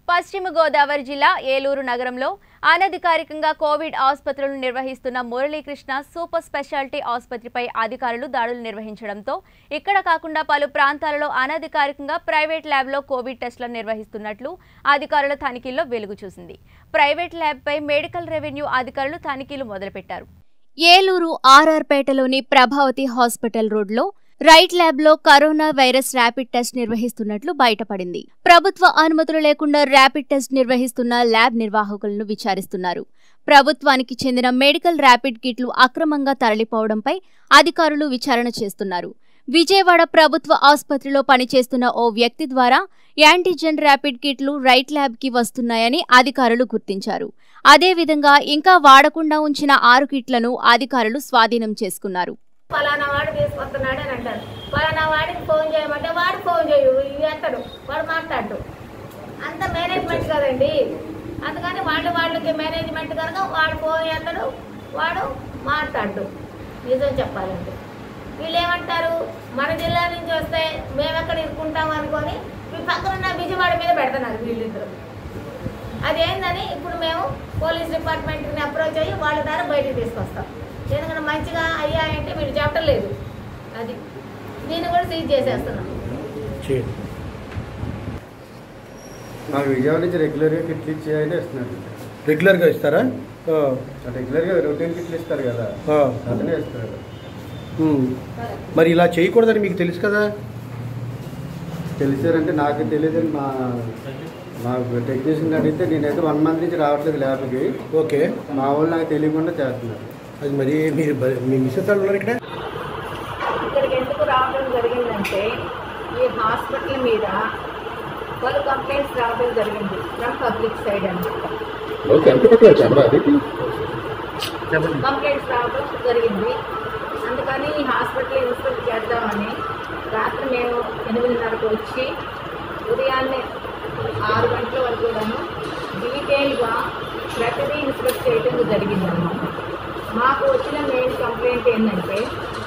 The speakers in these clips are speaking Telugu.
పశ్చిమ గోదావరి జిల్లా ఏలూరు నగరంలో అనధికారికంగా కోవిడ్ ఆసుపత్రులను నిర్వహిస్తున్న మురళీకృష్ణ సూపర్ స్పెషాలిటీ ఆసుపత్రిపై అధికారులు దాడులు నిర్వహించడంతో ఇక్కడ కాకుండా పలు ప్రాంతాలలో అనధికారికంగా ప్రైవేట్ ల్యాబ్లో కోవిడ్ టెస్టులను నిర్వహిస్తున్నట్లు అధికారుల తనిఖీల్లో వెలుగు చూసింది ప్రైవేట్ ల్యాబ్పై మెడికల్ రెవెన్యూ అధికారులు తనిఖీలు మొదలుపెట్టారు ఏలూరు ఆర్ఆర్పేటలోని ప్రభావతి హాస్పిటల్ రోడ్లో రైట్ ల్యాబ్లో కరోనా వైరస్ ర్యాపిడ్ టెస్ట్ నిర్వహిస్తున్నట్లు బయటపడింది ప్రభుత్వ అనుమతులు లేకుండా ర్యాపిడ్ టెస్ట్ నిర్వహిస్తున్న ల్యాబ్ నిర్వాహకులను విచారిస్తున్నారు ప్రభుత్వానికి చెందిన మెడికల్ ర్యాపిడ్ కిట్లు అక్రమంగా తరలిపోవడంపై అధికారులు విచారణ చేస్తున్నారు విజయవాడ ప్రభుత్వ ఆసుపత్రిలో పనిచేస్తున్న ఓ వ్యక్తి ద్వారా యాంటీజెన్ ర్యాపిడ్ కిట్లు రైట్ ల్యాబ్కి వస్తున్నాయని అధికారులు గుర్తించారు అదేవిధంగా ఇంకా వాడకుండా ఉంచిన ఆరు కిట్లను అధికారులు స్వాధీనం చేసుకున్నారు ఫలానా వాడు తీసుకొస్తున్నాడు అని అంటారు ఫలానా వాడికి ఫోన్ చేయమంటే వాడు ఫోన్ చేయు ఇవి ఎత్తడు వాడు మాట్లాడు అంత మేనేజ్మెంట్ కదండి అందుకని వాళ్ళు వాళ్ళకి మేనేజ్మెంట్ కనుక వాడు ఫోన్ ఎత్తడు వాడు మాట్లాడు నిజం చెప్పాలంటే వీళ్ళు ఏమంటారు మన జిల్లా నుంచి వస్తే మేము ఎక్కడ ఇరుక్కుంటాం అనుకొని ఈ పక్కన ఉన్న విజయవాడ మీద పెడుతున్నారు వీళ్ళిద్దరు అదేందని ఇప్పుడు మేము పోలీస్ డిపార్ట్మెంట్ని అప్రోచ్ అయ్యి వాళ్ళ ద్వారా బయటికి తీసుకొస్తాం ఎందుకంటే మంచిగా అయ్యాయంటే వీళ్ళు చెప్పడం లేదు అది దీన్ని కూడా సీజ్ చేసేస్తున్నాం చేయండి మాకు విజయవాడ నుంచి రెగ్యులర్గా కిట్లు ఇచ్చేయని ఇస్తున్నారు రెగ్యులర్గా ఇస్తారా ఆ, రెగ్యులర్గా రొటీన్ కిట్లు ఇస్తారు కదా ఆ. అతనే ఇస్తారు ఉమ్. మరి ఇలా చేయకూడదని మీకు తెలుసు కదా తెలిసారంటే నాకు తెలియదు మా మా టెక్నీషియన్ అడిగితే నేనైతే వన్ మంత్ నుంచి రావట్లేదు ల్యాబ్కి ఓకే మా వాళ్ళు నాకు తెలియకుండా చేస్తున్నారు అది మరి మీరు బ- మీ మిస్సెస్ వాళ్ళు ఉన్నారు ఇక్కడ ఇక్కడికి ఎందుకు రావడం జరిగిందంటే ఈ హాస్పిటల్ మీద పలు కంప్లైంట్స్ రావడం జరిగింది ఫ్రమ్ పబ్లిక్ సైడ్ అనమాట కంప్లైంట్స్ రావడం జరిగింది అందుకని ఈ హాస్పిటల్ ఇన్స్పెక్ట్ చేద్దామని రాత్రి మేము ఎనిమిదిన్నరకు వచ్చి ఉదయాన్నే ఆరు గంటల వరకు కూడాను డీటెయిల్గా ప్రతిదీ ఇన్స్పెక్ట్ చేయడం జరిగిందన్నమాట మాకు వచ్చిన మెయిన్ కంప్లైంట్ ఏంటంటే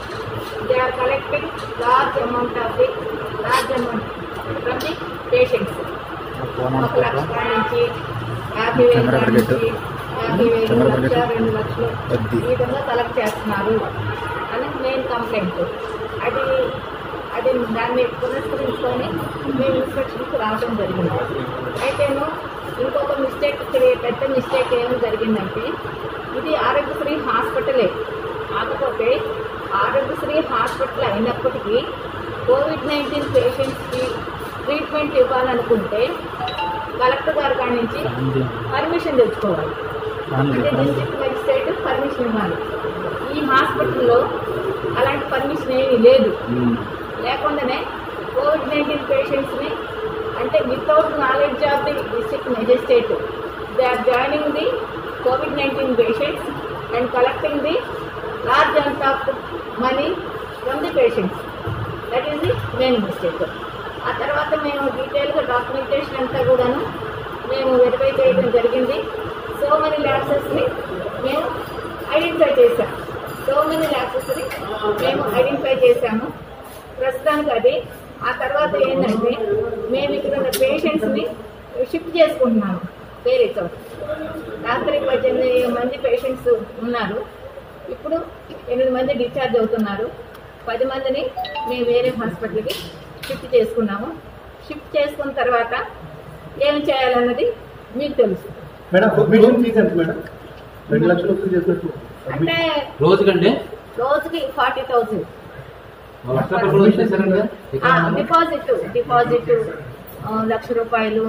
they are collecting large amount of the large amount from the patients ఒక లక్ష నుంచి యాభై వేల నుంచి యాభై వేలు లక్ష రెండు లక్షలు ఈ విధంగా కలెక్ట్ చేస్తున్నారు అని మెయిన్ కంప్లైంట్ అది అది దాన్ని పునస్కరించుకొని మేము ఇన్స్పెక్షన్కి రావడం జరిగింది అయితేను ఇంకొక మిస్టేక్ పెద్ద మిస్టేక్ ఏమి జరిగిందంటే ఇది ఆరోగ్యశ్రీ హాస్పిటలే కాకపోతే ఆరోగ్యశ్రీ హాస్పిటల్ అయినప్పటికీ కోవిడ్ నైన్టీన్ పేషెంట్స్కి ట్రీట్మెంట్ ఇవ్వాలనుకుంటే కలెక్టర్ గారి కాడి నుంచి పర్మిషన్ తెచ్చుకోవాలి అంటే డిస్ట్రిక్ట్ మెజిస్ట్రేట్ పర్మిషన్ ఇవ్వాలి ఈ హాస్పిటల్లో అలాంటి పర్మిషన్ ఏమీ లేదు లేకుండానే కోవిడ్ నైన్టీన్ పేషెంట్స్ని అంటే without knowledge of the district magistrate they are joining the covid nineteen patients and collecting the large amount of money from the patients that is the main mistake ఆ తర్వాత మేము డీటెయిల్గా డాక్యుమెంటేషన్ అంతా కూడాను మేము వెరిఫై చేయడం జరిగింది సో మెనీ ల్యాబ్సెస్ని మేము ఐడెంటిఫై చేశాం సో మెనీ ల్యాబ్సెస్ని మేము ఐడెంటిఫై చేశాము ప్రస్తుతానికి అది ఆ తర్వాత ఏంటంటే మేము ఇక్కడ ఉన్న పేషెంట్స్ని షిఫ్ట్ చేసుకుంటున్నాము వేరే చోట రాత్రి పద్దెనిమిది మంది పేషెంట్స్ ఉన్నారు ఇప్పుడు ఎనిమిది మంది డిశ్చార్జ్ అవుతున్నారు పది మందిని మేము వేరే హాస్పిటల్కి షిఫ్ట్ చేసుకున్నాము షిఫ్ట్ చేసుకున్న తర్వాత ఏం చేయాలన్నది మీకు తెలుసు మేడం పర్మిషన్ ఫీజు ఎంత మేడం రెండు లక్షలు వసూలు చేసినట్టు అంటే రోజుకండి రోజుకి ఫార్టీ థౌసండ్ లక్ష రూపాయలు వచ్చేసారండి డిపాజిట్ డిపాజిట్ లక్ష రూపాయలు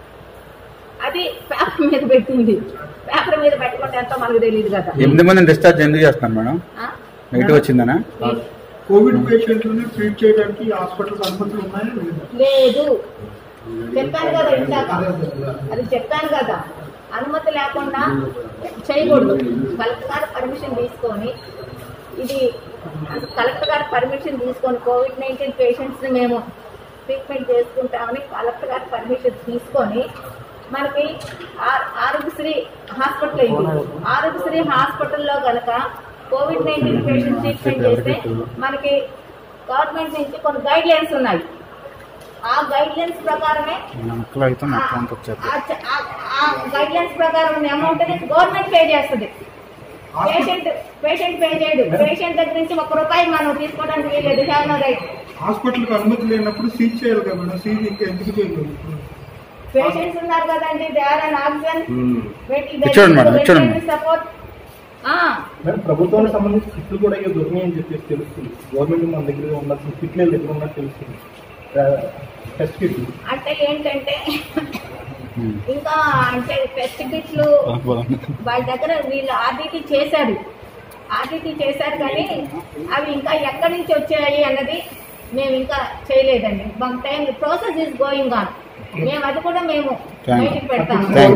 అది పేపర్ మీద పెట్టింది పేపర్ మీద పెట్టకుండా ఎంతో మనకు తెలియదు కదా ఎనిమిది మందిని డిశ్చార్జ్ ఎందుకు చేస్తాం మేడం ఆ? నెగిటివ్ వచ్చిందనా కోవిడ్ పేషెంట్లను ట్రీట్ చేయడానికి హాస్పిటల్స్ అనుమతులు ఉన్నాయా లేదా లేదు చెప్పాను కదా ఇందాక అది చెప్పాను కదా అనుమతి లేకుండా చేయకూడదు కలెక్టర్ గారు పర్మిషన్ తీసుకొని ఇది కలెక్టర్ గారు పర్మిషన్ తీసుకొని కోవిడ్ నైన్టీన్ పేషెంట్స్ని మేము ట్రీట్మెంట్ చేసుకుంటామని కలెక్టర్ గారు పర్మిషన్ తీసుకొని మనకి ఆ- ఆరోగ్యశ్రీ హాస్పిటల్ అయింది ఆరోగ్యశ్రీ హాస్పిటల్లో గనక కోవిడ్ నైన్టీన్ పేషెంట్ ట్రీట్మెంట్ చేస్తే మనకి గవర్నమెంట్ నుంచి కొన్ని గైడ్ లైన్స్ ఉన్నాయి ఆ గైడ్ లైన్స్ ప్రకారమే అక్కడ అయితే నా అకౌంట్ వచ్చేది ఆ గైడ్ లైన్స్ ప్రకారం ఉన్న అమౌంట్ గవర్నమెంట్ పే చేస్తుంది పేషెంట్ పేషెంట్ పే చేయడు పేషెంట్ దగ్గర నుంచి ఒక్క రూపాయి మనం తీసుకోవడానికి వీలేదు హ్యావ్ నో రైట్ హాస్పిటల్కి అనుమతి లేనప్పుడు సీజ్ చేయాలి కదా మేడం సీజ్ ఇంకా ఎందుకు చేయలేదు పేషెంట్స్ ఉన్నారు కదండి దే ఆర్ అండ్ ఆక్సిజన్ ఇచ్చాడు మేడం, ఇచ్చాడు మేడం. సపోర్ట్ మేడం ప్రభుత్వానికి సంబంధించి కిట్లు కూడా ఇక దొరికినాయని చెప్పేసి తెలుస్తుంది గవర్నమెంట్ మన దగ్గర ఉండాల్సిన కిట్లు వీళ్ళ దగ్గర ఉన్నట్టు తెలుస్తుంది టెస్ట్ కిట్లు అంటే ఏంటంటే ఇంకా అంటే టెస్ట్ కిట్లు వాళ్ళ దగ్గర వీళ్ళు ఆర్డిటి చేశారు ఆర్డిటి చేశారు కానీ అవి ఇంకా ఎక్కడి నుంచి వచ్చాయి అన్నది మేము ఇంకా చేయలేదండి మాకు time process is going on మేము అది కూడా మేము Thank you. బయటికి పెడతాము థ్యాంక్